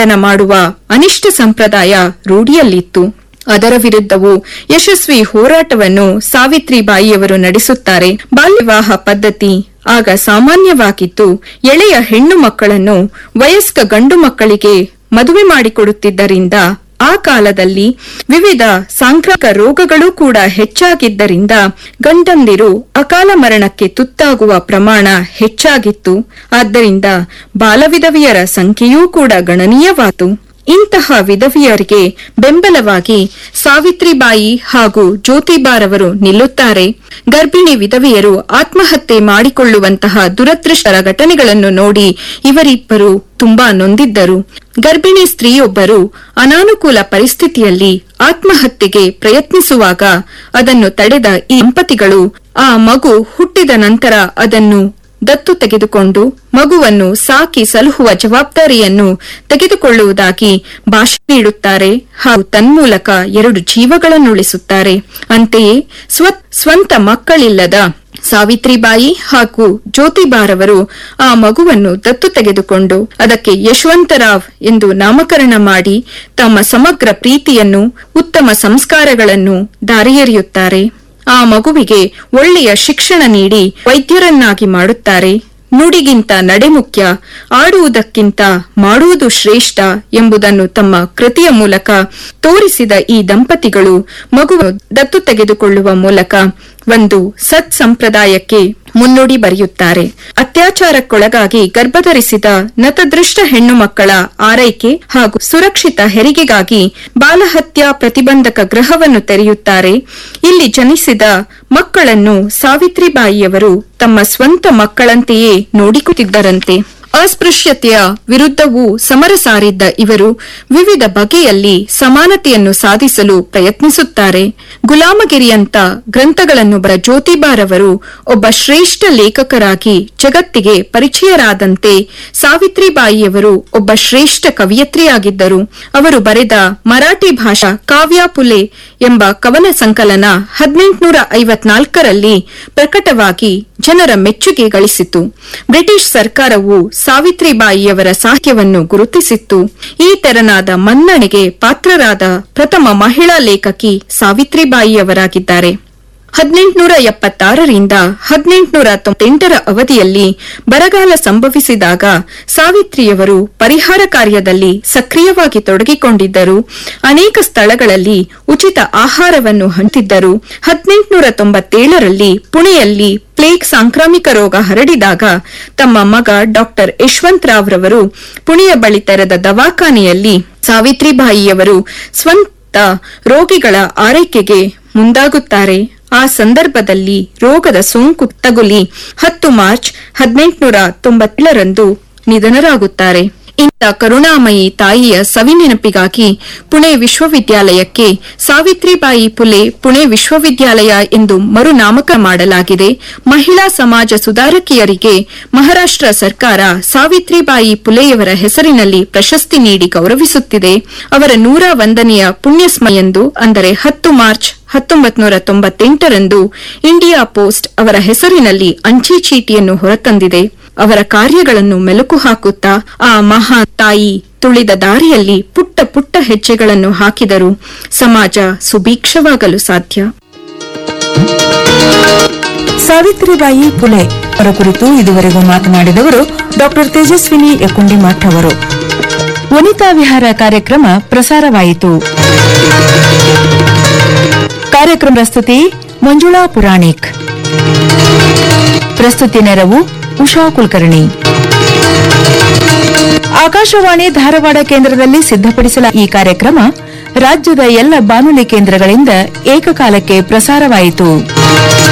ಕಳ್ಳತನ ಮಾಡುವ ಅನಿಷ್ಟ ಸಂಪ್ರದಾಯ ರೂಢಿಯಲ್ಲಿತ್ತು ಅದರ ವಿರುದ್ಧವೂ ಯಶಸ್ವಿ ಹೋರಾಟವನ್ನು ಸಾವಿತ್ರಿಬಾಯಿಯವರು ನಡೆಸುತ್ತಾರೆ ಬಾಲ್ಯವಿವಾಹ ಪದ್ಧತಿ ಆಗ ಸಾಮಾನ್ಯವಾಗಿದ್ದು ಎಳೆಯ ಹೆಣ್ಣು ಮಕ್ಕಳನ್ನು ವಯಸ್ಕ ಗಂಡು ಮಕ್ಕಳಿಗೆ ಮದುವೆ ಮಾಡಿಕೊಡುತ್ತಿದ್ದರಿಂದ ಆ ಕಾಲದಲ್ಲಿ ವಿವಿಧ ಸಾಂಕ್ರಾಮಿಕ ರೋಗಗಳು ಕೂಡ ಹೆಚ್ಚಾಗಿದ್ದರಿಂದ ಗಂಡಂದಿರು ಅಕಾಲ ಮರಣಕ್ಕೆ ತುತ್ತಾಗುವ ಪ್ರಮಾಣ ಹೆಚ್ಚಾಗಿತ್ತು ಆದ್ದರಿಂದ ಬಾಲವಿಧವೆಯರ ಸಂಖ್ಯೆಯೂ ಕೂಡ ಗಣನೀಯವಾಯಿತು ಇಂತಹ ವಿಧವೆಯರಿಗೆ ಬೆಂಬಲವಾಗಿ ಸಾವಿತ್ರಿಬಾಯಿ ಹಾಗೂ ಜ್ಯೋತಿಬಾರವರು ನಿಲ್ಲುತ್ತಾರೆ ಗರ್ಭಿಣಿ ವಿಧವೆಯರು ಆತ್ಮಹತ್ಯೆ ಮಾಡಿಕೊಳ್ಳುವಂತಹ ದುರದೃಷ್ಟರ ಘಟನೆಗಳನ್ನು ನೋಡಿ ಇವರಿಬ್ಬರು ತುಂಬಾ ನೊಂದಿದ್ದರು ಗರ್ಭಿಣಿ ಸ್ತ್ರೀಯೊಬ್ಬರು ಅನಾನುಕೂಲ ಪರಿಸ್ಥಿತಿಯಲ್ಲಿ ಆತ್ಮಹತ್ಯೆಗೆ ಪ್ರಯತ್ನಿಸುವಾಗ ಅದನ್ನು ತಡೆದ ಈ ದಂಪತಿಗಳು ಆ ಮಗು ಹುಟ್ಟಿದ ನಂತರ ಅದನ್ನು ದತ್ತು ತೆಗೆದುಕೊಂಡು ಮಗುವನ್ನು ಸಾಕಿ ಸಲಹುವ ಜವಾಬ್ದಾರಿಯನ್ನು ತೆಗೆದುಕೊಳ್ಳುವುದಾಗಿ ಭಾಷೆ ನೀಡುತ್ತಾರೆ ಹಾಗೂ ತನ್ಮೂಲಕ ಎರಡು ಜೀವಗಳನ್ನು ಉಳಿಸುತ್ತಾರೆ ಅಂತೆಯೇ ಸ್ವ ಸ್ವಂತ ಮಕ್ಕಳಿಲ್ಲದ ಸಾವಿತ್ರಿಬಾಯಿ ಹಾಗೂ ಜ್ಯೋತಿಬಾರವರು ಆ ಮಗುವನ್ನು ದತ್ತು ತೆಗೆದುಕೊಂಡು ಅದಕ್ಕೆ ಯಶವಂತರಾವ್ ಎಂದು ನಾಮಕರಣ ಮಾಡಿ ತಮ್ಮ ಸಮಗ್ರ ಪ್ರೀತಿಯನ್ನು ಉತ್ತಮ ಸಂಸ್ಕಾರಗಳನ್ನು ದಾರಿಯೆರೆಯುತ್ತಾರೆ ಆ ಮಗುವಿಗೆ ಒಳ್ಳೆಯ ಶಿಕ್ಷಣ ನೀಡಿ ವೈದ್ಯರನ್ನಾಗಿ ಮಾಡುತ್ತಾರೆ ನುಡಿಗಿಂತ ನಡೆ ಮುಖ್ಯ ಆಡುವುದಕ್ಕಿಂತ ಮಾಡುವುದು ಶ್ರೇಷ್ಠ ಎಂಬುದನ್ನು ತಮ್ಮ ಕೃತಿಯ ಮೂಲಕ ತೋರಿಸಿದ ಈ ದಂಪತಿಗಳು ಮಗುವನ್ನು ದತ್ತು ತೆಗೆದುಕೊಳ್ಳುವ ಮೂಲಕ ಒಂದು ಸತ್ ಸಂಪ್ರದಾಯಕ್ಕೆ ಮುನ್ನುಡಿ ಬರೆಯುತ್ತಾರೆ ಅತ್ಯಾಚಾರಕ್ಕೊಳಗಾಗಿ ಗರ್ಭಧರಿಸಿದ ನತದೃಷ್ಟ ಹೆಣ್ಣು ಮಕ್ಕಳ ಆರೈಕೆ ಹಾಗೂ ಸುರಕ್ಷಿತ ಹೆರಿಗೆಗಾಗಿ ಬಾಲಹತ್ಯಾ ಪ್ರತಿಬಂಧಕ ಗೃಹವನ್ನು ತೆರೆಯುತ್ತಾರೆ ಇಲ್ಲಿ ಜನಿಸಿದ ಮಕ್ಕಳನ್ನು ಸಾವಿತ್ರಿಬಾಯಿಯವರು ತಮ್ಮ ಸ್ವಂತ ಮಕ್ಕಳಂತೆಯೇ ನೋಡಿಕೊಳ್ಳುತ್ತಿದ್ದರಂತೆ ಅಸ್ಪೃಶ್ಯತೆಯ ವಿರುದ್ಧವೂ ಸಮರ ಸಾರಿದ್ದ ಇವರು ವಿವಿಧ ಬಗೆಯಲ್ಲಿ ಸಮಾನತೆಯನ್ನು ಸಾಧಿಸಲು ಪ್ರಯತ್ನಿಸುತ್ತಾರೆ ಗುಲಾಮಗಿರಿಯಂತ ಗ್ರಂಥಗಳನ್ನು ಬರ ಜ್ಯೋತಿಬಾರವರು ಒಬ್ಬ ಶ್ರೇಷ್ಠ ಲೇಖಕರಾಗಿ ಜಗತ್ತಿಗೆ ಪರಿಚಯರಾದಂತೆ ಸಾವಿತ್ರಿಬಾಯಿಯವರು ಒಬ್ಬ ಶ್ರೇಷ್ಠ ಕವಿಯತ್ರಿಯಾಗಿದ್ದರು ಅವರು ಬರೆದ ಮರಾಠಿ ಭಾಷಾ ಕಾವ್ಯ ಪುಲೆ ಎಂಬ ಕವನ ಸಂಕಲನ ಹದಿನೆಂಟುನೂರ ಐವತ್ನಾಲ್ಕರಲ್ಲಿ ಪ್ರಕಟವಾಗಿ ಜನರ ಮೆಚ್ಚುಗೆ ಗಳಿಸಿತು ಬ್ರಿಟಿಷ್ ಸರ್ಕಾರವು ಸಾವಿತ್ರಿಬಾಯಿಯವರ ಸಾಹಿತ್ಯವನ್ನು ಗುರುತಿಸಿತ್ತು ಈ ತೆರನಾದ ಮನ್ನಣೆಗೆ ಪಾತ್ರರಾದ ಪ್ರಥಮ ಮಹಿಳಾ ಲೇಖಕಿ ಸಾವಿತ್ರಿಬಾಯಿಯವರಾಗಿದ್ದಾರೆ ಹದಿನೆಂಟುನೂರ ಎಪ್ಪತ್ತಾರರಿಂದ ಹದಿನೆಂಟುನೂರ ತೊಂಬತ್ತೆಂಟರ ಅವಧಿಯಲ್ಲಿ ಬರಗಾಲ ಸಂಭವಿಸಿದಾಗ ಸಾವಿತ್ರಿಯವರು ಪರಿಹಾರ ಕಾರ್ಯದಲ್ಲಿ ಸಕ್ರಿಯವಾಗಿ ತೊಡಗಿಕೊಂಡಿದ್ದರು ಅನೇಕ ಸ್ಥಳಗಳಲ್ಲಿ ಉಚಿತ ಆಹಾರವನ್ನು ಹಂಚಿದ್ದರು ಹದಿನೆಂಟುನೂರ ತೊಂಬತ್ತೇಳರಲ್ಲಿ ಪುಣೆಯಲ್ಲಿ ಪ್ಲೇಗ್ ಸಾಂಕ್ರಾಮಿಕ ರೋಗ ಹರಡಿದಾಗ ತಮ್ಮ ಮಗ ಡಾಕ್ಟರ್ ಯಶವಂತರಾವ್ ರವರು ಪುಣೆಯ ಬಳಿ ತೆರೆದ ದವಾಖಾನೆಯಲ್ಲಿ ಸಾವಿತ್ರಿಬಾಯಿಯವರು ಸ್ವಂತ ರೋಗಿಗಳ ಆರೈಕೆಗೆ ಮುಂದಾಗುತ್ತಾರೆ ಆ ಸಂದರ್ಭದಲ್ಲಿ ರೋಗದ ಸೋಂಕು ತಗುಲಿ ಹತ್ತು ಮಾರ್ಚ್ ಹದಿನೆಂಟುನೂರ ತೊಂಬತ್ತೇಳರಂದು ನಿಧನರಾಗುತ್ತಾರೆ ಇಂಥ ಕರುಣಾಮಯಿ ತಾಯಿಯ ಸವಿನೆನಪಿಗಾಗಿ ಪುಣೆ ವಿಶ್ವವಿದ್ಯಾಲಯಕ್ಕೆ ಸಾವಿತ್ರಿಬಾಯಿ ಪುಲೆ ಪುಣೆ ವಿಶ್ವವಿದ್ಯಾಲಯ ಎಂದು ಮರುನಾಮಕ ಮಾಡಲಾಗಿದೆ ಮಹಿಳಾ ಸಮಾಜ ಸುಧಾರಕಿಯರಿಗೆ ಮಹಾರಾಷ್ಟ್ರ ಸರ್ಕಾರ ಸಾವಿತ್ರಿಬಾಯಿ ಪುಲೆಯವರ ಹೆಸರಿನಲ್ಲಿ ಪ್ರಶಸ್ತಿ ನೀಡಿ ಗೌರವಿಸುತ್ತಿದೆ ಅವರ ನೂರ ಒಂದನೆಯ ಪುಣ್ಯಸ್ಮಯಂದು ಅಂದರೆ ಹತ್ತು ಮಾರ್ಚ್ ಹತ್ತೊಂಬತ್ತು ನೂರ ತೊಂಬತ್ತೆಂಟರಂದು ಇಂಡಿಯಾ ಪೋಸ್ಟ್ ಅವರ ಹೆಸರಿನಲ್ಲಿ ಅಂಚೆ ಚೀಟಿಯನ್ನು ಹೊರತಂದಿದೆ ಅವರ ಕಾರ್ಯಗಳನ್ನು ಮೆಲುಕು ಹಾಕುತ್ತಾ ಆ ಮಹಾ ತಾಯಿ ತುಳಿದ ದಾರಿಯಲ್ಲಿ ಪುಟ್ಟ ಪುಟ್ಟ ಹೆಜ್ಜೆಗಳನ್ನು ಹಾಕಿದರು ಸಮಾಜ ಸುಭೀಕ್ಷವಾಗಲು ಸಾಧ್ಯ ಸಾವಿತ್ರಿಬಾಯಿ ಪುಲೆ ಅವರ ಕುರಿತು ಇದುವರೆಗೂ ಮಾತನಾಡಿದವರು ಡಾಕ್ಟರ್ ತೇಜಸ್ವಿನಿ ಯಕುಂಡಿ ಮಠ್ ಅವರು ವನಿತಾ ವಿಹಾರ ಕಾರ್ಯಕ್ರಮ ಪ್ರಸಾರವಾಯಿತು ಕಾರ್ಯಕ್ರಮ ಪ್ರಸ್ತುತಿ ಮಂಜುಳಾ ಪುರಾಣಿಕ್ ಪ್ರಸ್ತುತಿ ನೆರವು ಉಷಾ ಕುಲಕರ್ಣಿ ಆಕಾಶವಾಣಿ ಧಾರವಾಡ ಕೇಂದ್ರದಲ್ಲಿ ಸಿದ್ಧಪಡಿಸಲಾದ ಈ ಕಾರ್ಯಕ್ರಮ ರಾಜ್ಯದ ಎಲ್ಲ ಬಾನುಲಿ ಕೇಂದ್ರಗಳಿಂದ ಏಕಕಾಲಕ್ಕೆ ಪ್ರಸಾರವಾಯಿತು